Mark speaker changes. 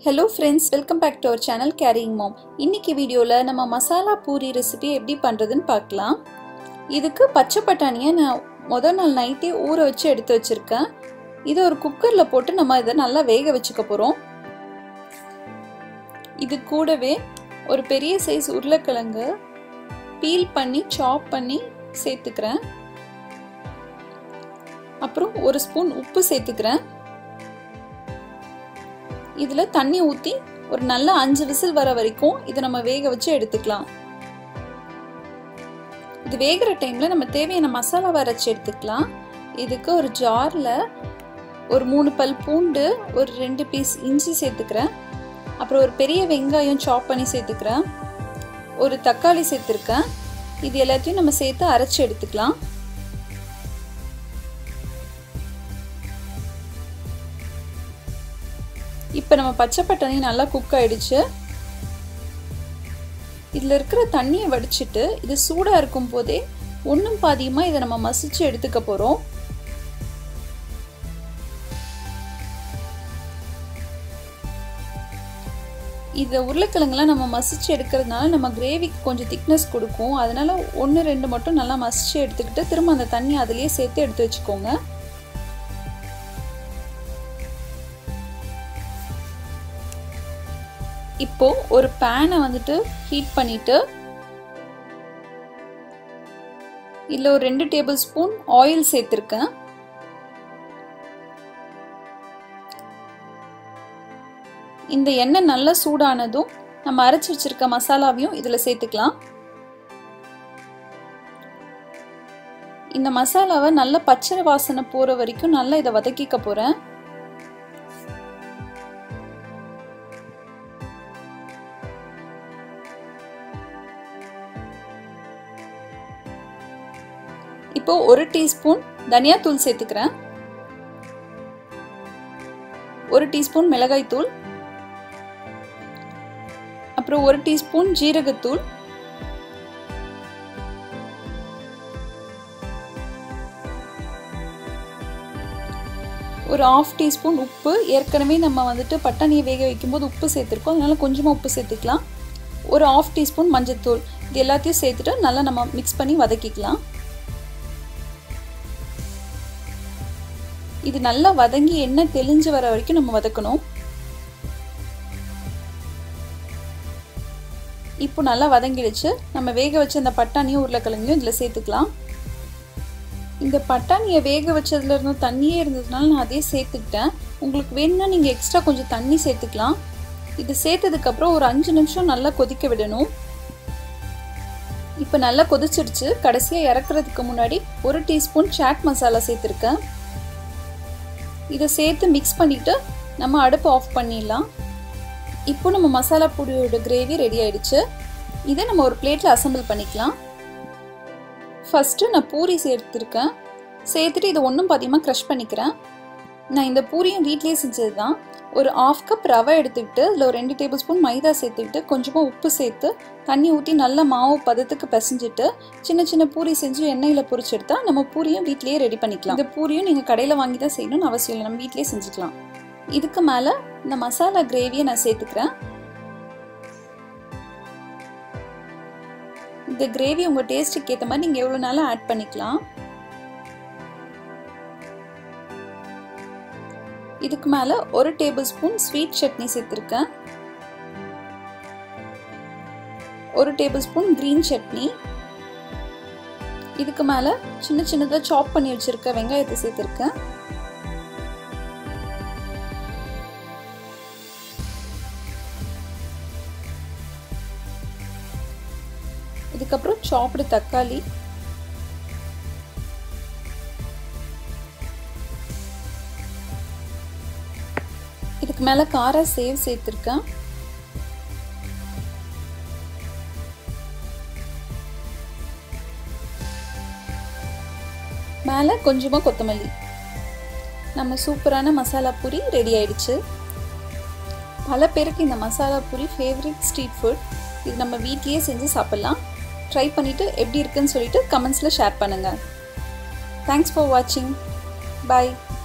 Speaker 1: hello friends welcome back to our channel caring mom இன்னைக்கு வீடியோவில் நம்ம மசாலா பூரி ரெசிபி எப்படி பண்ணுறதுன்னு பார்க்கலாம் இதுக்கு பச்சை பட்டாணியை நான் முதல் நாள் நைட்டே ஊற வச்சு எடுத்து வச்சுருக்கேன் இதை ஒரு குக்கரில் போட்டு நம்ம இதை நல்லா வேக வச்சுக்க போகிறோம் இது கூடவே ஒரு பெரிய சைஸ் உருளைக்கிழங்கு பீல் பண்ணி சாப் பண்ணி சேர்த்துக்கிறேன் அப்புறம் ஒரு ஸ்பூன் உப்பு சேர்த்துக்கிறேன் இதில் தண்ணி ஊற்றி ஒரு நல்ல அஞ்சு விசில் வர வரைக்கும் இதை நம்ம வேக வச்சு எடுத்துக்கலாம் இது வேகிற டைமில் நம்ம தேவையான மசாலாவை அரைச்சி எடுத்துக்கலாம் இதுக்கு ஒரு ஜாரில் ஒரு மூணு பல் பூண்டு ஒரு ரெண்டு பீஸ் இஞ்சி சேர்த்துக்கிறேன் அப்புறம் ஒரு பெரிய வெங்காயம் சாப் பண்ணி சேர்த்துக்கிறேன் ஒரு தக்காளி சேர்த்துருக்கேன் இது எல்லாத்தையும் நம்ம சேர்த்து அரைச்சி எடுத்துக்கலாம் இப்போ நம்ம பச்சை பட்டாணி நல்லா குக் ஆயிடுச்சு இதில் இருக்கிற தண்ணியை வடிச்சிட்டு இது சூடாக இருக்கும் போதே ஒன்றும் பாதியமாக இதை நம்ம மசிச்சு எடுத்துக்க போகிறோம் இதை உருளைக்கிழங்குலாம் நம்ம மசிச்சு எடுக்கிறதுனால நம்ம கிரேவிக்கு கொஞ்சம் திக்னஸ் கொடுக்கும் அதனால ஒன்று ரெண்டு மட்டும் நல்லா மசிச்சு எடுத்துக்கிட்டு திரும்ப அந்த தண்ணி அதுலேயே சேர்த்து எடுத்து வச்சுக்கோங்க இப்போ ஒரு பேனை வந்துட்டு ஹீட் பண்ணிட்டு இதில் ஒரு ரெண்டு டேபிள் ஸ்பூன் ஆயில் சேர்த்துருக்கேன் இந்த எண்ணெய் நல்லா சூடானதும் நம்ம அரைச்சி வச்சிருக்க மசாலாவையும் இதில் சேர்த்துக்கலாம் இந்த மசாலாவை நல்ல பச்சை வாசனை போகிற வரைக்கும் நல்லா இதை வதக்கிக்க போகிறேன் இப்போ ஒரு டீஸ்பூன் தனியாத்தூள் சேர்த்துக்கிறேன் ஒரு டீஸ்பூன் மிளகாய் தூள் அப்புறம் ஒரு டீஸ்பூன் ஜீரகத்தூள் ஒரு ஆஃப் டீஸ்பூன் உப்பு ஏற்கனவே நம்ம வந்துட்டு பட்டாணியை வேக வைக்கும்போது உப்பு சேர்த்துருக்கோம் அதனால கொஞ்சமாக உப்பு சேர்த்துக்கலாம் ஒரு ஆஃப் டீஸ்பூன் மஞ்சத்தூள் இது எல்லாத்தையும் சேர்த்துட்டு நல்லா நம்ம மிக்ஸ் பண்ணி வதக்கிக்கலாம் இது நல்லா வதங்கி எண்ணெய் தெளிஞ்சு வர வரைக்கும் நம்ம வதக்கணும் இப்போ நல்லா வதங்கிடுச்சு நம்ம வேக வச்ச அந்த பட்டாணியும் உருளைக்கிழங்கையும் இதில் சேர்த்துக்கலாம் இந்த பட்டாணியை வேக வச்சதுல இருந்து தண்ணியே இருந்ததுனால நான் அதே சேர்த்துக்கிட்டேன் உங்களுக்கு வேணும்னா நீங்கள் எக்ஸ்ட்ரா கொஞ்சம் தண்ணி சேர்த்துக்கலாம் இது சேர்த்ததுக்கப்புறம் ஒரு அஞ்சு நிமிஷம் நல்லா கொதிக்க விடணும் இப்போ நல்லா கொதிச்சிருச்சு கடைசியாக இறக்குறதுக்கு முன்னாடி ஒரு டீஸ்பூன் சாட் மசாலா சேர்த்துருக்கேன் இதை சேர்த்து மிக்ஸ் பண்ணிவிட்டு நம்ம அடுப்பு ஆஃப் பண்ணிடலாம் இப்போ நம்ம மசாலா பொடியோட கிரேவி ரெடி ஆயிடுச்சு இதை நம்ம ஒரு பிளேட்டில் அசம்பிள் பண்ணிக்கலாம் ஃபஸ்ட்டு நான் பூரி சேர்த்துருக்கேன் சேர்த்துட்டு இதை ஒன்றும் பாதியமாக க்ரஷ் பண்ணிக்கிறேன் நான் இந்த பூரியும் வீட்லேயே செஞ்சது தான் ஒரு ஆஃப் கப் ரவை எடுத்துக்கிட்டு அதில் ஒரு ரெண்டு டேபிள் ஸ்பூன் மைதா சேர்த்துக்கிட்டு கொஞ்சமாக உப்பு சேர்த்து தண்ணி ஊற்றி நல்ல மாவு பதத்துக்கு பிசைஞ்சிட்டு சின்ன சின்ன பூரி செஞ்சு எண்ணெயில் பொரிச்செடுத்தா நம்ம பூரியும் வீட்லேயே ரெடி பண்ணிக்கலாம் இந்த பூரியும் நீங்கள் கடையில் வாங்கி தான் செய்யணும்னு அவசியம் இல்லை நம்ம வீட்லேயே செஞ்சுக்கலாம் இதுக்கு மேலே இந்த மசாலா கிரேவியை நான் சேர்த்துக்கிறேன் இந்த கிரேவி உங்கள் டேஸ்ட்டுக்கு ஏற்ற மாதிரி நீங்கள் எவ்வளோ நாளும் ஆட் பண்ணிக்கலாம் இதுக்கு மேலே ஒரு டேபிள் ஸ்பூன் ஸ்வீட் சட்னி சேர்த்துருக்கேன் ஒரு டேபிள் ஸ்பூன் க்ரீன் சட்னி இதுக்கு மேலே சின்ன சின்னதாக சாப் பண்ணி வச்சுருக்க வெங்காயத்தை சேர்த்துருக்கேன் இதுக்கப்புறம் சாப்டு தக்காளி இதுக்கு மேலே கார சேவ் சேர்த்துருக்கேன் மேலே கொஞ்சமாக கொத்தமல்லி நம்ம சூப்பரான மசாலா பூரி ரெடி ஆயிடுச்சு பல பேருக்கு இந்த masala puri favourite street food இது நம்ம வீட்லேயே செஞ்சு சாப்பிட்லாம் ட்ரை பண்ணிவிட்டு எப்படி இருக்குன்னு சொல்லிட்டு கமெண்ட்ஸில் ஷேர் பண்ணுங்கள் தேங்க்ஸ் ஃபார் வாட்சிங் பாய்